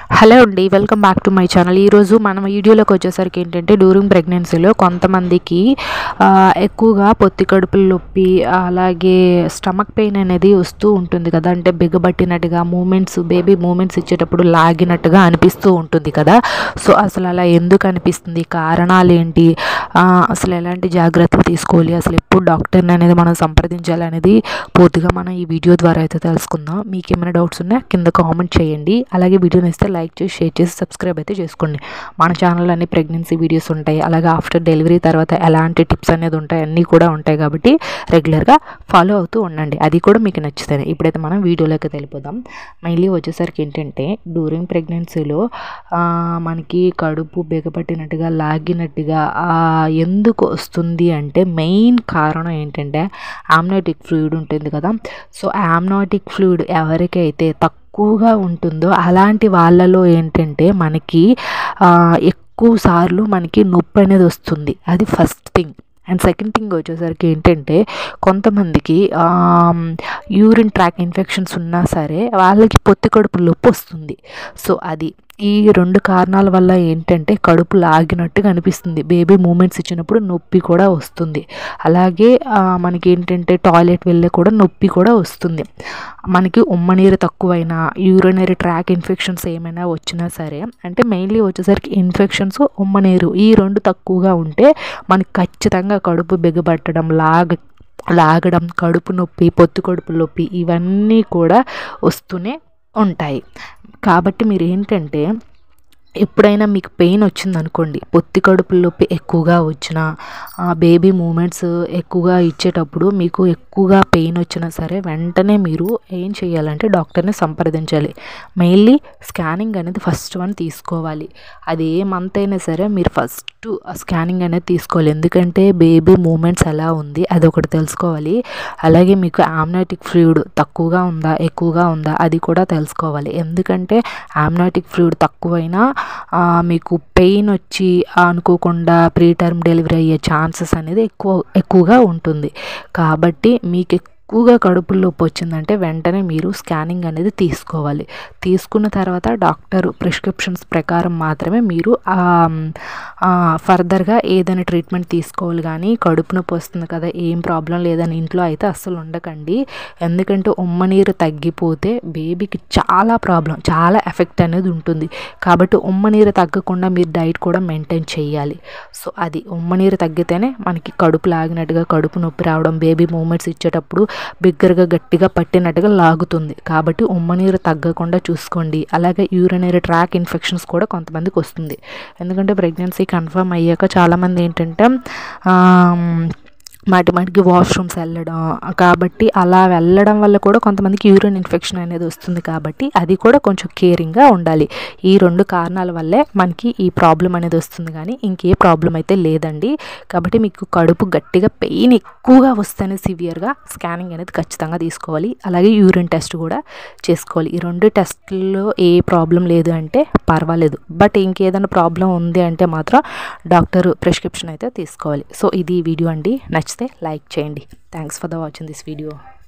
hello అండి welcome back to my channel ఈరోజు మనం వీడియోలోకి వచ్చేసరికి ఏంటంటే డ్యూరింగ్ ప్రెగ్నెన్సీలో కొంతమందికి ఆ, ఎక్కువగా పొత్తి కడుపులు నొప్పి అలాగే స్టమక్ పెయిన్ అనేది వస్తూ ఉంటుంది కదా అంటే బిగబట్టినట్టుగా మూమెంట్స్ బేబీ మూమెంట్స్ ఇచ్చేటప్పుడు లాగినట్టుగా అనిపిస్తూ ఉంటుంది కదా సో అసలు అలా ఎందుకు అనిపిస్తుంది కారణాలు ఏంటి ఆ, అసలు ఎలాంటి జాగ్రత్తలు తీసుకోవాలి అసలు ఎప్పుడు డాక్టర్ని అనేది మనం సంప్రదించాలి అనేది పూర్తిగా మనం ఈ వీడియో ద్వారా అయితే తెలుసుకుందాం మీకు ఏమైనా డౌట్స్ ఉన్నా కింద కామెంట్ చేయండి అలాగే వీడియోని ఇస్తే లైక్ చేసి షేర్ చేసి సబ్స్క్రైబ్ అయితే చేసుకోండి మన ఛానల్లో అన్ని ప్రెగ్నెన్సీ వీడియోస్ ఉంటాయి అలాగే ఆఫ్టర్ డెలివరీ తర్వాత ఎలాంటి టిప్స్ అనేది ఉంటాయి అన్నీ కూడా ఉంటాయి కాబట్టి రెగ్యులర్గా ఫాలో అవుతూ ఉండండి అది కూడా మీకు నచ్చుతుంది ఇప్పుడైతే మనం వీడియోలోకి వెళ్ళిపోదాం మెయిన్లీ వచ్చేసరికి ఏంటంటే డ్యూరింగ్ ప్రెగ్నెన్సీలో మనకి కడుపు బిగపట్టినట్టుగా లాగినట్టుగా ఆ, ఎందుకు వస్తుంది అంటే మెయిన్ కారణం ఏంటంటే ఆమ్నోటిక్ ఫ్లూయిడ్ ఉంటుంది కదా సో ఆమ్నోటిక్ ఫ్లూయిడ్ ఎవరికైతే తక్కువగా ఉంటుందో అలాంటి వాళ్ళలో ఏంటంటే మనకి ఆ, ఎక్కువ సార్లు మనకి నొప్పి అనేది వస్తుంది అది first thing and second thing వచ్చేసరికి ఏంటంటే కొంతమందికి యూరిన్ ట్రాక్ ఇన్ఫెక్షన్స్ ఉన్నా సరే వాళ్ళకి పొత్తి కడుపు నొప్పి వస్తుంది సో అది ఈ రెండు కారణాల వల్ల ఏంటంటే కడుపు లాగినట్టుగా అనిపిస్తుంది బేబీ మూమెంట్స్ ఇచ్చినప్పుడు నొప్పి కూడా వస్తుంది అలాగే ఆ, మనకి ఏంటంటే టాయిలెట్ వెళ్ళే కూడా నొప్పి కూడా వస్తుంది మనకి ఉమ్మనీరు తక్కువైనా యూరినరీ ట్రాక్ ఇన్ఫెక్షన్స్ ఏమైనా వచ్చినా సరే అంటే మెయిన్లీ వచ్చేసరికి ఇన్ఫెక్షన్స్ ఉమ్మనీరు ఈ రెండు తక్కువగా ఉంటే మనకి ఖచ్చితంగా కడుపు బిగబట్టడం లాగ లాగడం కడుపు నొప్పి పొత్తు కడుపు నొప్పి ఇవన్నీ కూడా వస్తూనే ఉంటాయి కాబట్టి మీరు ఏంటంటే ఎప్పుడైనా మీకు పెయిన్ వచ్చిందనుకోండి పొత్తి కడుపు నొప్పి ఎక్కువగా వచ్చినా బేబీ మూమెంట్స్ ఎక్కువగా ఇచ్చేటప్పుడు మీకు ఎక్కువగా పెయిన్ వచ్చినా సరే వెంటనే మీరు ఏం చేయాలంటే డాక్టర్ని సంప్రదించాలి మెయిన్లీ స్కానింగ్ అనేది ఫస్ట్ వన్ తీసుకోవాలి అది ఏ మంత్ అయినా సరే మీరు ఫస్ట్ స్కానింగ్ అనేది తీసుకోవాలి ఎందుకంటే బేబీ మూమెంట్స్ ఎలా ఉంది అది ఒకటి తెలుసుకోవాలి అలాగే మీకు ఆమ్నాటిక్ ఫ్లూయిడ్ తక్కువగా ఉందా ఎక్కువగా ఉందా అది కూడా తెలుసుకోవాలి ఎందుకంటే ఆమ్నాటిక్ ఫ్లూయిడ్ తక్కువైనా ఆ, మీకు పెయిన్ వచ్చి అనుకోకుండా ప్రీ టర్మ్ డెలివరీ అయ్యే ఛాన్సెస్ అనేది ఎక్కువ ఎక్కువగా ఉంటుంది కాబట్టి మీకు ఎక్కువగా కడుపులో నొప్పి వచ్చిందంటే వెంటనే మీరు స్కానింగ్ అనేది తీసుకోవాలి తీసుకున్న తర్వాత డాక్టర్ ప్రిస్క్రిప్షన్స్ ప్రకారం మాత్రమే మీరు ఫర్దర్గా ఏదైనా ట్రీట్మెంట్ తీసుకోవాలి కానీ కడుపు నొప్పి వస్తుంది కదా ఏం ప్రాబ్లం లేదని ఇంట్లో అయితే అస్సలు ఉండకండి ఎందుకంటే ఉమ్మ నీరు తగ్గిపోతే బేబీకి చాలా ప్రాబ్లం చాలా ఎఫెక్ట్ అనేది ఉంటుంది కాబట్టి ఉమ్మ నీరు తగ్గకుండా మీరు డైట్ కూడా మెయింటైన్ చేయాలి సో అది ఉమ్మ నీరు తగ్గితేనే మనకి కడుపు లాగినట్టుగా కడుపు నొప్పి రావడం బేబీ మూమెంట్స్ ఇచ్చేటప్పుడు బిగ్గరగా గట్టిగా పట్టినట్టుగా లాగుతుంది కాబట్టి ఉమ్మ నీరు తగ్గకుండా చూసుకోండి అలాగే యూరినరీ ట్రాక్ ఇన్ఫెక్షన్స్ కూడా కొంతమందికి వస్తుంది ఎందుకంటే ప్రెగ్నెన్సీ కన్ఫర్మ్ అయ్యాక చాలామంది ఏంటంటే ఆమ్, మాటి మాటికి వాష్రూమ్స్ వెళ్ళడం కాబట్టి అలా వెళ్ళడం వల్ల కూడా కొంతమందికి యూరిన్ ఇన్ఫెక్షన్ అనేది వస్తుంది కాబట్టి అది కూడా కొంచెం కేరింగ్గా ఉండాలి ఈ రెండు కారణాల వల్లే మనకి ఈ ప్రాబ్లం అనేది వస్తుంది కానీ ఇంకే ప్రాబ్లం అయితే లేదండి కాబట్టి మీకు కడుపు గట్టిగా పెయిన్ ఎక్కువగా వస్తేనే సివియర్గా స్కానింగ్ అనేది ఖచ్చితంగా తీసుకోవాలి అలాగే యూరిన్ టెస్ట్ కూడా చేసుకోవాలి ఈ రెండు టెస్టుల్లో ఏ ప్రాబ్లం లేదు అంటే పర్వాలేదు బట్ ఇంకేదైనా ప్రాబ్లం ఉంది అంటే మాత్రం డాక్టర్ ప్రిస్క్రిప్షన్ అయితే తీసుకోవాలి సో ఇది ఈ వీడియో అండి నచ్చితే లైక్ చేయండి thanks for the watching this video